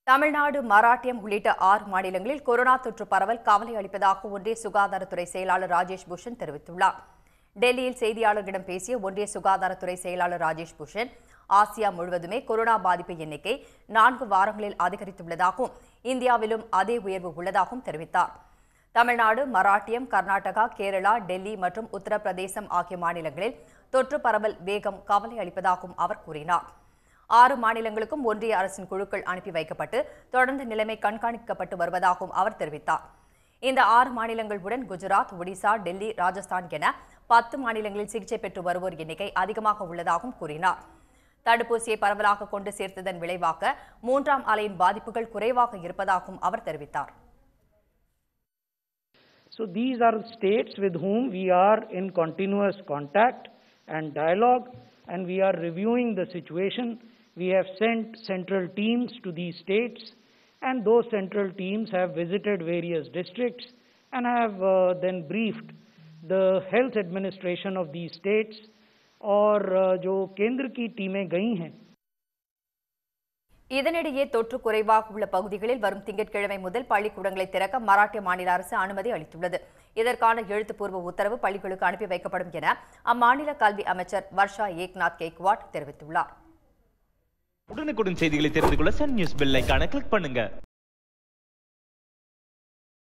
தமிழ்நாடு மராட்டியம் உள்ளிட்ட ஆறு மாநிலங்களில் கொரோனா தொற்று பரவல் கவலை அளிப்பதாக ஒன்றிய சுகாதாரத்துறை செயலாளர் ராஜேஷ் பூஷன் தெரிவித்துள்ளார் டெல்லியில் செய்தியாளர்களிடம் பேசிய ஒன்றிய சுகாதாரத்துறை செயலாளர் ராஜேஷ் பூஷன் ஆசியா முழுவதுமே கொரோனா பாதிப்பு எண்ணிக்கை நான்கு வாரங்களில் அதிகரித்துள்ளதாகவும் இந்தியாவிலும் அதே உயர்வு உள்ளதாகவும் தெரிவித்தார் தமிழ்நாடு மராட்டியம் கர்நாடகா கேரளா டெல்லி மற்றும் உத்தரப்பிரதேசம் ஆகிய மாநிலங்களில் தொற்று பரவல் வேகம் கவலை அளிப்பதாகவும் அவர் கூறினார் ஆறு மாநிலங்களுக்கும் ஒன்றிய அரசின் குழுக்கள் அனுப்பி வைக்கப்பட்டு தொடர்ந்து நிலைமை கண்காணிக்கப்பட்டு வருவதாகவும் அவர் தெரிவித்தார் இந்த ஆறு மாநிலங்களுடன் குஜராத் ஒடிசா டெல்லி ராஜஸ்தான் என பத்து மாநிலங்களில் சிகிச்சை பெற்று வருவோர் எண்ணிக்கை அதிகமாக உள்ளதாகவும் கூறினார் தடுப்பூசியை பரவலாக கொண்டு சேர்த்ததன் விளைவாக மூன்றாம் அலையின் பாதிப்புகள் குறைவாக இருப்பதாகவும் அவர் தெரிவித்தார் So these are states with whom we are in continuous contact and dialogue and we are reviewing the situation. We have sent central teams to these states and those central teams have visited various districts and have uh, then briefed the health administration of these states और uh, जो केंद्र की टीमें गई हैं இதனிடையே தொற்று குறைவாக உள்ள பகுதிகளில் வரும் திங்கட்கிழமை முதல் பள்ளிக்கூடங்களை திறக்க மராட்டிய மாநில அரசு அனுமதி அளித்துள்ளது இதற்கான எழுத்துப்பூர்வ உத்தரவு பள்ளிகளுக்கு அனுப்பி வைக்கப்படும் என அம்மாநில கல்வி அமைச்சர் வர்ஷா ஏக்நாத் கேக்வாட் தெரிவித்துள்ளார் உடனுக்குடன் செய்திகளை தெரிந்து கொள்ள சன் நியூஸ் பெல் ஐகானை கிளிக் பண்ணுங்க